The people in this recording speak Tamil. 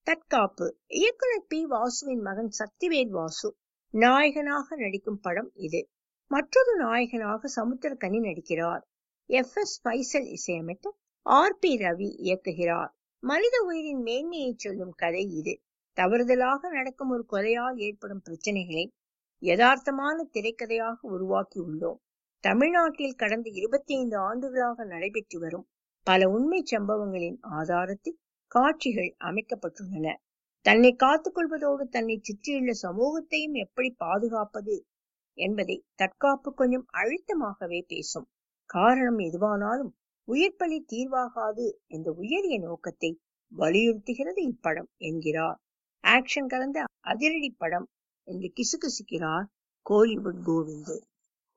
தற்காப்பு இயக்குனர் பி வாசுவின் மகன் சக்திவேல் வாசு நாயகனாக நடிக்கும் படம் இது மற்றொரு நாயகனாக சமுத்திரக்கனி நடிக்கிறார் எஃப் எஸ் பைசல் இசையமைத்து ஆர் பி ரவி இயக்குகிறார் மனித உயிரின் மேன்மையை சொல்லும் கதை இது தவறுதலாக நடக்கும் ஒரு கொலையால் ஏற்படும் பிரச்சனைகளை யதார்த்தமான திரைக்கதையாக உருவாக்கி உள்ளோம் தமிழ்நாட்டில் கடந்த இருபத்தி ஐந்து ஆண்டுகளாக நடைபெற்று வரும் பல உண்மை சம்பவங்களின் ஆதாரத்தில் காட்சிகள் அமைக்கப்பட்டுள்ளன தன்னை காத்துக்கொள்வதோடு தன்னை சுற்றியுள்ள சமூகத்தையும் எப்படி பாதுகாப்பது என்பதை தற்காப்பு கொஞ்சம் அழுத்தமாகவே பேசும் காரணம் எதுவானாலும் உயிர் பலி தீர்வாகாது என்ற உயரிய நோக்கத்தை வலியுறுத்துகிறது இப்படம் என்கிறார் ஆக்ஷன் கலந்த அதிரடி படம் என்று கிசுகிசுக்கிறார் கோலிவுட் கோவிந்து